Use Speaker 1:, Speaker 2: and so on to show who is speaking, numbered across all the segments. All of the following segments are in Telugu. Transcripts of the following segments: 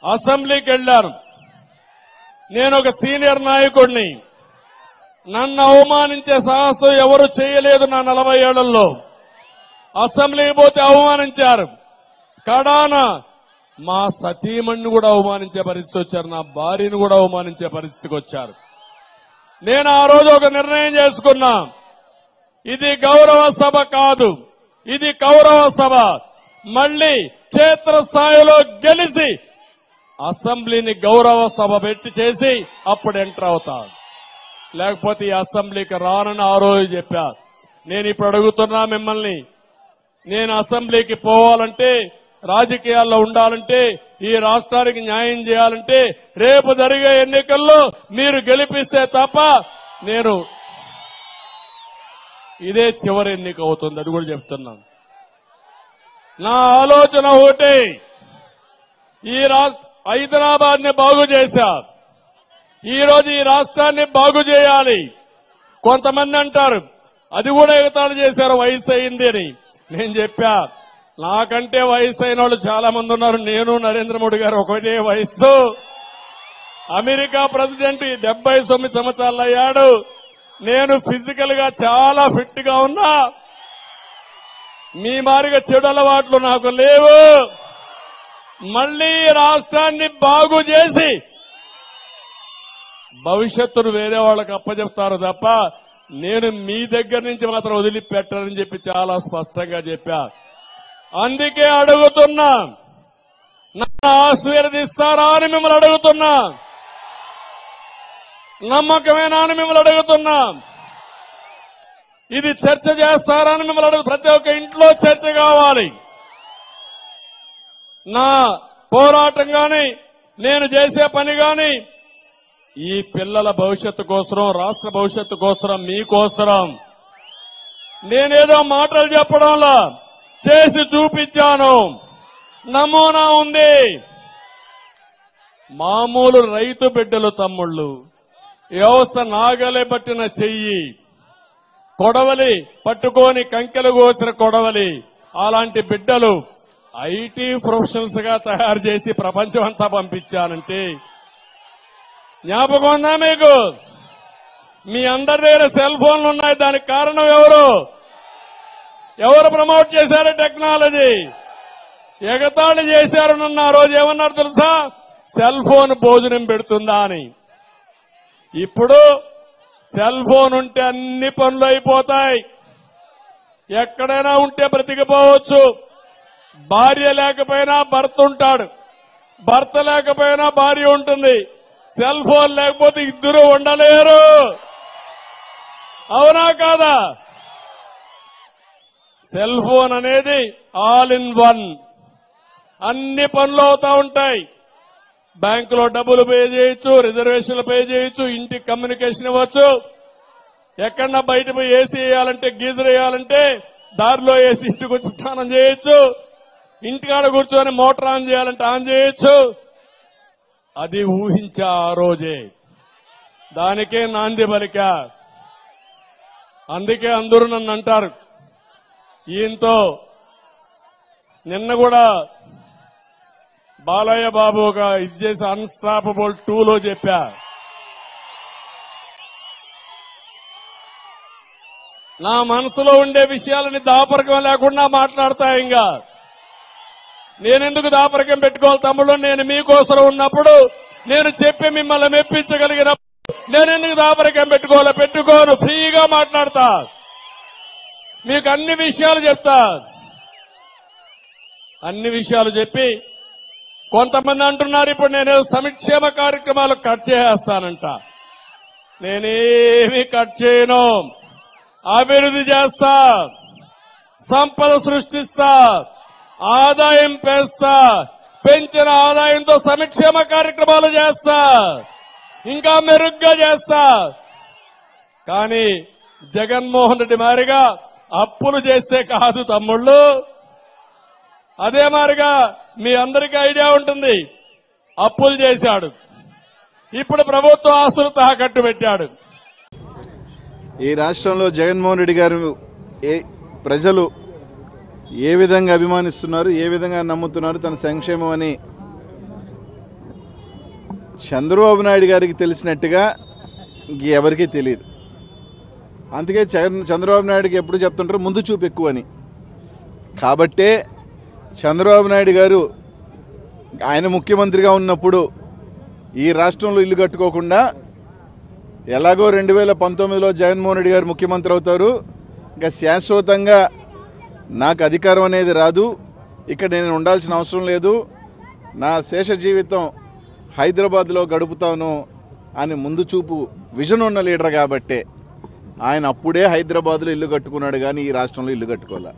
Speaker 1: అసెంబ్లీకి వెళ్ళాను నేను ఒక సీనియర్ నాయకుడిని నన్ను అవమానించే సాహసం ఎవరు చేయలేదు నా నలభై ఏళ్లలో అసెంబ్లీకి పోతే అవమానించారు కడాన మా సతీమణ్ణి కూడా అవమానించే పరిస్థితి వచ్చారు నా భార్యను కూడా అవమానించే పరిస్థితికి వచ్చారు నేను ఆ రోజు ఒక నిర్ణయం చేసుకున్నా ఇది గౌరవ సభ కాదు ఇది కౌరవ సభ మళ్ళీ క్షేత్రస్థాయిలో గెలిచి అసెంబ్లీని గౌరవ సభ పెట్టి చేసి అప్పుడు ఎంటర్ అవుతా లేకపోతే ఈ అసెంబ్లీకి రానని ఆ రోజు చెప్పా నేను ఇప్పుడు అడుగుతున్నా మిమ్మల్ని నేను అసెంబ్లీకి పోవాలంటే రాజకీయాల్లో ఉండాలంటే ఈ రాష్ట్రానికి న్యాయం చేయాలంటే రేపు జరిగే ఎన్నికల్లో మీరు గెలిపిస్తే తప్ప నేను ఇదే చివరి ఎన్నిక అవుతుంది అది కూడా చెప్తున్నాను నా ఆలోచన ఒకటే ఈ రాష్ట్ర హైదరాబాద్ ని బాగు చేశా ఈ రోజు ఈ రాష్ట్రాన్ని బాగు చేయాలి కొంతమంది అంటారు అది కూడా ఎగతాళి చేశారు వయసు అయింది అని నేను చెప్పా నాకంటే వయసు అయిన వాళ్ళు చాలా మంది ఉన్నారు నేను నరేంద్ర మోడీ గారు ఒకటే వయస్సు అమెరికా ప్రెసిడెంట్ ఈ డెబ్బై తొమ్మిది సంవత్సరాలు అయ్యాడు నేను ఫిజికల్ గా చాలా ఫిట్ గా ఉన్నా మీ మారిగా చెడు అలవాట్లు నాకు లేవు మళ్లీ రాష్ట్రాన్ని బాగు చేసి భవిష్యత్తును వేరే వాళ్ళకి అప్పచెప్తారు తప్ప నేను మీ దగ్గర నుంచి మాత్రం వదిలిపెట్టనని చెప్పి చాలా స్పష్టంగా చెప్పా అందుకే అడుగుతున్నా నన్ను ఆశీర్వదిస్తారా అని మిమ్మల్ని అడుగుతున్నా నమ్మకమేనా అని మిమ్మల్ని అడుగుతున్నా ఇది చర్చ చేస్తారా అని మిమ్మల్ని అడుగు ప్రతి ఒక్క ఇంట్లో చర్చ కావాలి నా పోరాటం గాని నేను చేసే పని గాని ఈ పిల్లల భవిష్యత్తు కోసం రాష్ట్ర భవిష్యత్తు కోసం మీకోసరం నేనేదో మాటలు చెప్పడంలా చేసి చూపించాను నమూనా ఉంది మామూలు రైతు బిడ్డలు తమ్ముళ్ళు వ్యవస్థ నాగలే పట్టిన చెయ్యి కొడవలి పట్టుకొని కంకెలు కోసిన కొడవలి అలాంటి బిడ్డలు ఐటీ ప్రొఫెషనల్స్ గా తయారు చేసి ప్రపంచం అంతా పంపించానంటే జ్ఞాపకం ఉందా మీకు మీ అందరి దగ్గర సెల్ ఫోన్లు ఉన్నాయి దానికి కారణం ఎవరు ఎవరు ప్రమోట్ చేశారు టెక్నాలజీ ఎగతాళి చేశారు నన్ను ఆ రోజు ఏమన్నారు తెలుసా సెల్ ఫోన్ భోజనం పెడుతుందా అని ఇప్పుడు సెల్ ఫోన్ ఉంటే అన్ని పనులు అయిపోతాయి ఎక్కడైనా ఉంటే బ్రతికిపోవచ్చు భార్య లేకపోయినా భర్త ఉంటాడు భర్త లేకపోయినా భార్య ఉంటుంది సెల్ ఫోన్ లేకపోతే ఇద్దరు ఉండలేరు అవునా కాదా సెల్ ఫోన్ అనేది ఆల్ ఇన్ వన్ అన్ని పనులు అవుతా ఉంటాయి బ్యాంకులో డబ్బులు పే చేయొచ్చు రిజర్వేషన్లు పే చేయొచ్చు ఇంటికి కమ్యూనికేషన్ ఇవ్వచ్చు ఎక్కడన్నా బయట పోయి ఏసీ వేయాలంటే గీజర్ వేయాలంటే దారిలో వేసి ఇంటికి వచ్చి స్నానం చేయొచ్చు ఇంటికాడ కూర్చొని మోటార్ ఆన్ చేయాలంటే ఆన్ చేయొచ్చు అది ఊహించా ఆ రోజే దానికే నాంది పలికా అందుకే అందరూ నన్ను అంటారు ఈయంతో నిన్న కూడా బాలయ్య బాబు ఒక ఇది చేసి అన్స్టాపబుల్ టూలో చెప్పా నా మనసులో ఉండే విషయాలని దాపరికం లేకుండా మాట్లాడతా ఇంకా నేనెందుకు దాపరికం పెట్టుకోవాలి తమ్ముడు నేను మీకోసం ఉన్నప్పుడు నేను చెప్పి మిమ్మల్ని మెప్పించగలిగినప్పుడు నేనెందుకు దాపరికం పెట్టుకోవాలి పెట్టుకోను ఫ్రీగా మాట్లాడతా మీకు అన్ని విషయాలు చెప్తా అన్ని విషయాలు చెప్పి కొంతమంది అంటున్నారు ఇప్పుడు నేను సంక్షేమ కార్యక్రమాలు కట్ చేసేస్తానంట నేనేమి కట్ చేయను అభివృద్ధి చేస్తా సంపద సృష్టిస్తా ఆదాయం పెంచుతా పెంచిన ఆదాయంతో సంక్షేమ కార్యక్రమాలు చేస్తా ఇంకా మెరుగ్గా చేస్తా కానీ జగన్మోహన్ రెడ్డి మారిగా అప్పులు చేస్తే కాదు తమ్ముళ్ళు అదే మారిగా మీ అందరికీ ఐడియా ఉంటుంది అప్పులు చేశాడు ఇప్పుడు ప్రభుత్వ ఆస్తులు తాకట్టు పెట్టాడు
Speaker 2: ఈ రాష్ట్రంలో జగన్మోహన్ రెడ్డి గారు ఏ ప్రజలు ఏ విధంగా అభిమానిస్తున్నారు ఏ విధంగా నమ్ముతున్నారు తన సంక్షేమం అని చంద్రబాబు నాయుడు గారికి తెలిసినట్టుగా ఇంకెవరికీ తెలియదు అందుకే చంద్ర- చంద్రబాబు నాయుడుకి ఎప్పుడు చెప్తుంటారు ముందు చూపు ఎక్కువ అని కాబట్టే చంద్రబాబు నాయుడు గారు ఆయన ముఖ్యమంత్రిగా ఉన్నప్పుడు ఈ రాష్ట్రంలో ఇల్లు కట్టుకోకుండా ఎలాగో రెండు వేల పంతొమ్మిదిలో జగన్మోహన్ రెడ్డి గారు ముఖ్యమంత్రి అవుతారు ఇంకా శాశ్వతంగా నాకు అధికారం అనేది రాదు ఇక్కడ నేను ఉండాల్సిన అవసరం లేదు నా శేష జీవితం హైదరాబాద్లో గడుపుతాను అని ముందు చూపు విజన్ ఉన్న లీడర్ కాబట్టే ఆయన అప్పుడే హైదరాబాద్లో ఇల్లు కట్టుకున్నాడు కానీ ఈ రాష్ట్రంలో ఇల్లు కట్టుకోలే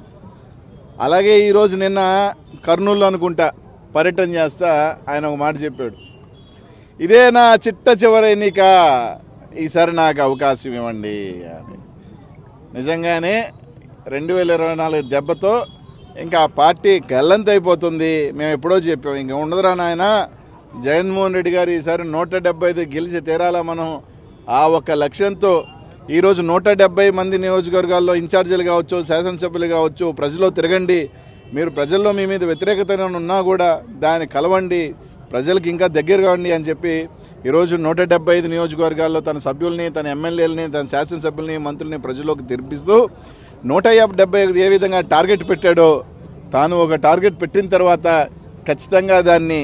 Speaker 2: అలాగే ఈరోజు నిన్న కర్నూలు అనుకుంటా పర్యటన చేస్తా ఆయన ఒక మాట చెప్పాడు ఇదే నా చిట్ట చివరి ఎన్నిక ఈసారి నాకు అవకాశం ఇవ్వండి అని నిజంగానే రెండు వేల ఇరవై నాలుగు దెబ్బతో ఇంకా ఆ పార్టీ గల్లంత అయిపోతుంది మేము ఎప్పుడో చెప్పాం ఇంకా ఉండదురా నాయన జగన్మోహన్ రెడ్డి గారు ఈసారి నూట డెబ్బై ఐదు గెలిచి తీరాలా మనం ఆ ఒక్క లక్ష్యంతో ఈరోజు నూట డెబ్బై మంది నియోజకవర్గాల్లో ఇన్ఛార్జీలు కావచ్చు శాసనసభ్యులు కావచ్చు ప్రజల్లో తిరగండి మీరు ప్రజల్లో మీ మీద వ్యతిరేకత ఏమైనా ఉన్నా కూడా దాన్ని కలవండి ప్రజలకు ఇంకా దగ్గర కావండి అని చెప్పి ఈరోజు నూట డెబ్బై ఐదు నియోజకవర్గాల్లో తన సభ్యుల్ని తన ఎమ్మెల్యేలని తన శాసనసభ్యుల్ని మంత్రుల్ని ప్రజల్లోకి తెరిపిస్తూ నూట యాభై డెబ్బై ఐదు ఏ విధంగా టార్గెట్ పెట్టాడో తాను ఒక టార్గెట్ పెట్టిన తర్వాత ఖచ్చితంగా దాన్ని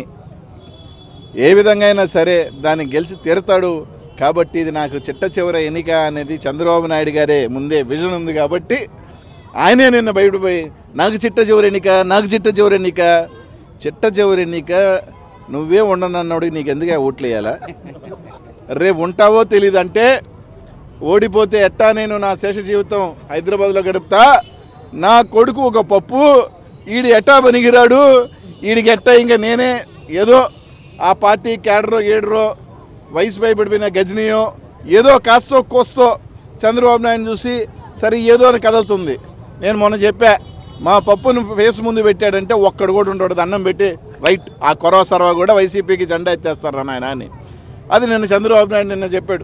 Speaker 2: ఏ విధంగా అయినా సరే దాన్ని గెలిచి తీరుతాడు కాబట్టి ఇది నాకు చిట్ట చివర ఎన్నిక అనేది చంద్రబాబు నాయుడు గారే ముందే విజన్ ఉంది కాబట్టి ఆయనే నిన్న బయటపోయి నాకు చిట్ట చివరి ఎన్నిక నాకు చిట్ట చివరి ఎన్నిక చిట్ట చివరి ఎన్నిక నువ్వే ఉండనన్నాడు నీకు ఎందుకు ఓట్లు వేయాలా రేపు ఉంటావో తెలీదు అంటే ఓడిపోతే ఎట్టా నేను నా శేష జీవితం హైదరాబాద్లో గడుపుతా నా కొడుకు ఒక పప్పు ఈడు ఎట్టా పనికిరాడు ఈడికి ఎట్టా ఇంకా నేనే ఏదో ఆ పార్టీ క్యాడరో ఏడరో వయసు భయపడిపోయిన గజనీయో ఏదో కాస్తో కోస్తో చంద్రబాబు నాయుడు చూసి సరే ఏదో అని కదులుతుంది నేను మొన్న చెప్పా మా పప్పును ఫేస్ ముందు పెట్టాడంటే ఒక్కడు కూడా ఉండడు దండం పెట్టి రైట్ ఆ కొరవ సర్వ కూడా వైసీపీకి జెండా ఎత్తేస్తారు నాయన అని అది నిన్న చంద్రబాబు నాయుడు నిన్న చెప్పాడు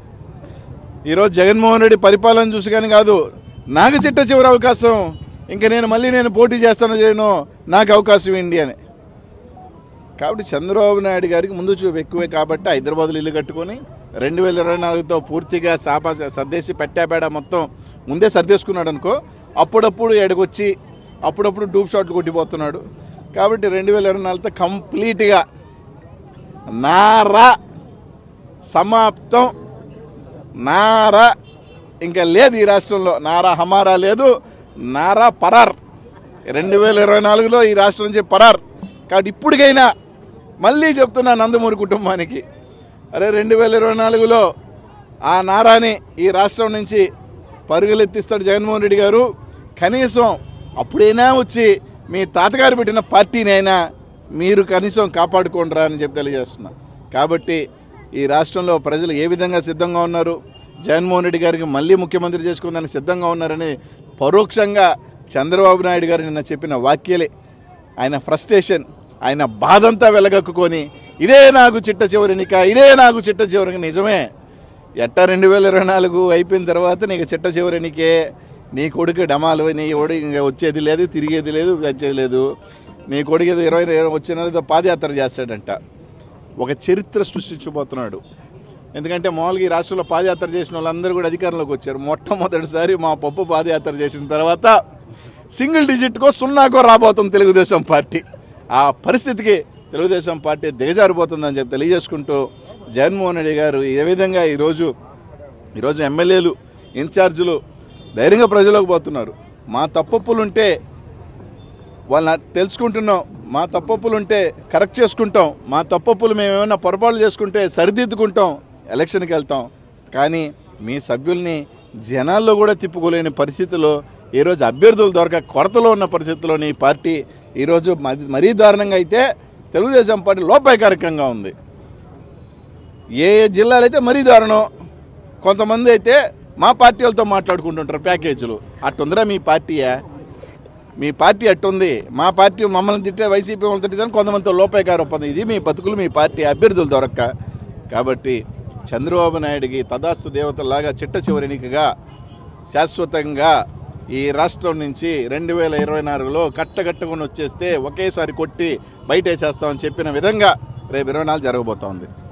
Speaker 2: ఈరోజు జగన్మోహన్ రెడ్డి పరిపాలన చూసి కానీ కాదు నాకు చిట్ట చివరి అవకాశం ఇంకా నేను మళ్ళీ నేను పోటీ చేస్తాను చేయను నాకు అవకాశం ఏంటి అని కాబట్టి చంద్రబాబు నాయుడు గారికి ముందు చూపు ఎక్కువే కాబట్టి హైదరాబాద్లో ఇల్లు కట్టుకొని రెండు వేల ఇరవై నాలుగుతో పూర్తిగా సాపా సర్దేసి పెట్టాబేడ మొత్తం ముందే సర్దేసుకున్నాడు అనుకో అప్పుడప్పుడు ఎడగొచ్చి అప్పుడప్పుడు డూప్ షాట్లు కొట్టిపోతున్నాడు కాబట్టి రెండు వేల ఇరవై నాలుగుతో కంప్లీట్గా నారా సమాప్తం నారా ఇంకా లేదు ఈ రాష్ట్రంలో నారా హమారా లేదు నారా పరార్ రెండు వేల ఇరవై నాలుగులో ఈ రాష్ట్రం నుంచి పరార్ కాబట్టి ఇప్పటికైనా మళ్ళీ చెప్తున్నా నందమూరి కుటుంబానికి అరే రెండు వేల ఇరవై నాలుగులో ఆ నారాని ఈ రాష్ట్రం నుంచి పరుగులెత్తిస్తాడు జగన్మోహన్ రెడ్డి గారు కనీసం అప్పుడైనా వచ్చి మీ తాతగారు పెట్టిన పార్టీనైనా మీరు కనీసం కాపాడుకోండిరా అని చెప్పి తెలియజేస్తున్నా కాబట్టి ఈ రాష్ట్రంలో ప్రజలు ఏ విధంగా సిద్ధంగా ఉన్నారు జగన్మోహన్ రెడ్డి గారికి మళ్ళీ ముఖ్యమంత్రి చేసుకుందానికి సిద్ధంగా ఉన్నారని పరోక్షంగా చంద్రబాబు నాయుడు గారు నిన్న చెప్పిన వాక్యలే ఆయన ఫ్రస్ట్రేషన్ ఆయన బాధంతా వెలగక్కుకొని ఇదే నాకు చిట్ట చివరి ఎన్నిక ఇదే నాకు చిట్ట చివరికి నిజమే ఎట్టా రెండు వేల ఇరవై నాలుగు అయిపోయిన తర్వాత నీకు చిట్ట చివరి ఎన్నికే నీ కొడుకు డమాలు నీ కొడు ఇంకా వచ్చేది లేదు తిరిగేది లేదు వచ్చేది లేదు నీ కొడుకు ఏదో ఇరవై వచ్చే నెలతో పాదయాత్ర చేస్తాడంట ఒక చరిత్ర సృష్టించబోతున్నాడు ఎందుకంటే మామూలుగా ఈ రాష్ట్రంలో పాదయాత్ర చేసిన వాళ్ళందరూ కూడా అధికారంలోకి వచ్చారు మొట్టమొదటిసారి మా పప్పు పాదయాత్ర చేసిన తర్వాత సింగిల్ డిజిట్కో సున్నాకో రాబోతుంది తెలుగుదేశం పార్టీ ఆ పరిస్థితికి తెలుగుదేశం పార్టీ దిగజారిపోతుందని చెప్పి తెలియజేసుకుంటూ జగన్మోహన్ రెడ్డి గారు ఏ విధంగా ఈరోజు ఈరోజు ఎమ్మెల్యేలు ఇన్ఛార్జీలు ధైర్యంగా ప్రజలకు పోతున్నారు మా తప్పప్పులుంటే వాళ్ళని తెలుసుకుంటున్నాం మా తప్పప్పులు ఉంటే కరెక్ట్ చేసుకుంటాం మా తప్పప్పులు మేము ఏమైనా పొరపాట్లు చేసుకుంటే సరిదిద్దుకుంటాం ఎలక్షన్కి వెళ్తాం కానీ మీ సభ్యుల్ని జనాల్లో కూడా తిప్పుకోలేని పరిస్థితిలో ఈరోజు అభ్యర్థులు దొరక కొరతలో ఉన్న పరిస్థితిలోని ఈ పార్టీ ఈరోజు మరీ- మరీ దారుణంగా అయితే తెలుగుదేశం పార్టీ లోపాయకారికంగా ఉంది ఏ ఏ జిల్లాలు అయితే మరీ దారుణం కొంతమంది అయితే మా పార్టీ వాళ్ళతో మాట్లాడుకుంటుంటారు ప్యాకేజీలు అట్టుందిరా మీ పార్టీయా మీ పార్టీ అట్టుంది మా పార్టీ మమ్మల్ని తిట్టే వైసీపీ వాళ్ళని తిట్టిదని కొంతమందితో లోపాయకార ఒప్పందం ఇది మీ బతుకులు మీ పార్టీ అభ్యర్థులు దొరక్క కాబట్టి చంద్రబాబు నాయుడికి తదాస్తు దేవతలాగా చిట్ట చివరి ఎన్నికగా శాశ్వతంగా ఈ రాష్ట్రం నుంచి రెండు వేల ఇరవై నాలుగులో కట్టగట్టుకుని వచ్చేస్తే ఒకేసారి కొట్టి బయటేసేస్తామని చెప్పిన విధంగా రేపు ఇరవై నాలుగు జరగబోతా ఉంది